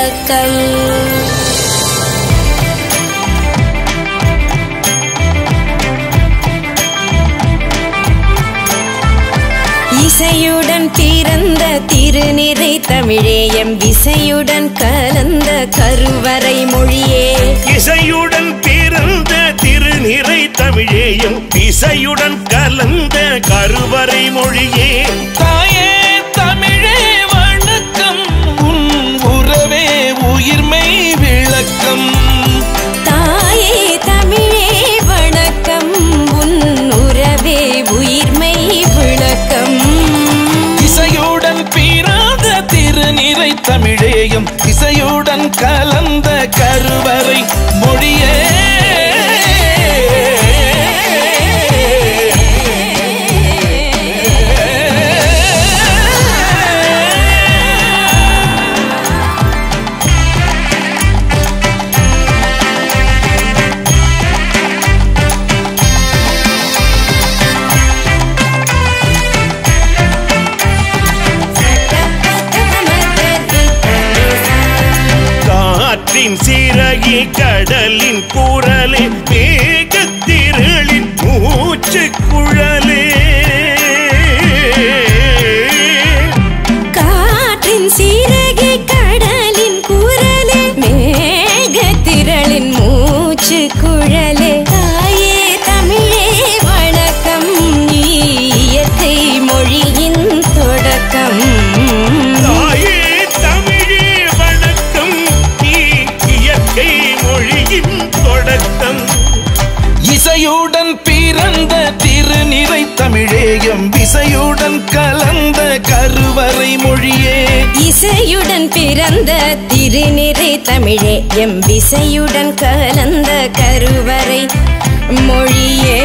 விளக்கம் இசையுடன் பிறந்த திருநிறை தமிழேயம் விசையுடன் கலந்த கருவறை மொழியே இசையுடன் பிறந்த திருநிறை தமிழேயும் இசையுடன் கலந்த கருவறை மொழியே தாயே தமிழே வணக்கம் உன் உறவே உயிர்மை விளக்கம் தாயே தமிழே வணக்கம் உன் உறவே உயிர்மை விளக்கம் இசையுடன் பிறந்த திருநிறை தமிழேயும் இசையுடன் கலந்த கருவறை மொழியே காற்றின் சிறகி கடலின் குரலே மேகத்திரளின் மூச்சு குழலே காற்றின் சீரகை கடலின் குரலே மேகத்திரளின் மூச்சு குழலே தாயே தமிழே வணக்கம் நீ இயற்கை மொழியின் தொடக்கம் தாயே தமிழே வணக்கம் நீ இயற்கை மொழியின் தொடக்கம் இசையுடன் பிறந்த திருநிறை தமிழேயம் விசையுடன் கலந்த கருவறை மொழியே இசையுடன் பிறந்த திருநிறை தமிழே எம் விசையுடன் கலந்த கருவறை மொழியே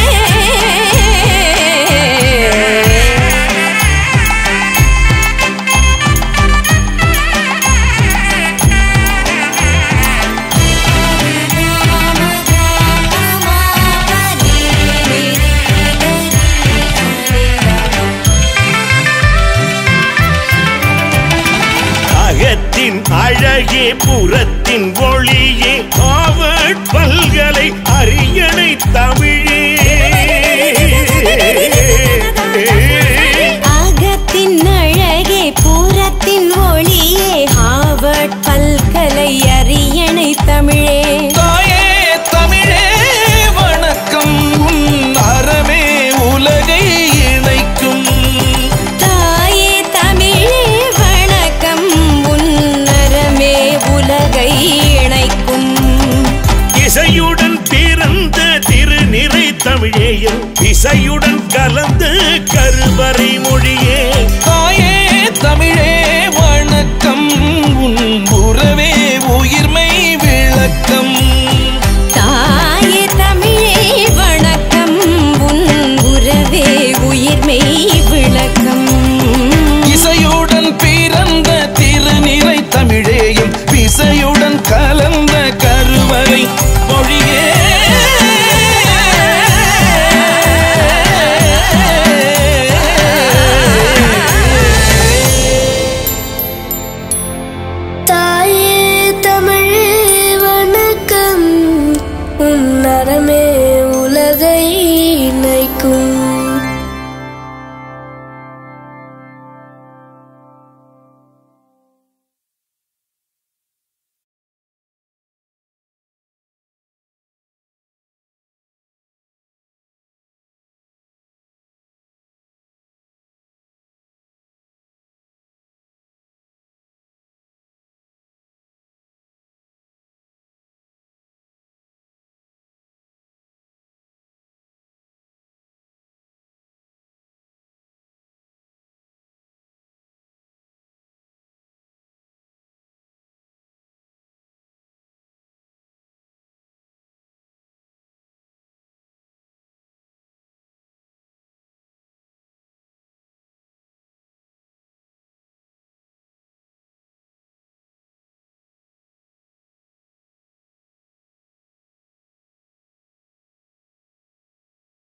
அகத்தின் அழகே புறத்தின் ஒளியே ஆவட் பல்கலை அரியணை தமிழே அகத்தின் அழகே பூரத்தின் ஒளியே ஹாவர்ட் பல்கலை அரியணை தமிழே தாயே தமிழே வணக்கம் உன் அறமே உலகை இணைக்கும் தாயே தமிழே வணக்கம் உன்னரமே உலகை இணைக்கும் இசையுடன் பிறந்த திருநிறை தமிழேயும் இசையுடன் கலந்த கருவறை மொழியே தாயே தமிழே வணக்கம் உன் உறவே உயிர்மை விளக்கம் தாயே தமிழே வணக்கம் உன் உறவே உயிர்மை விளக்கம் இசையுடன் பிறந்த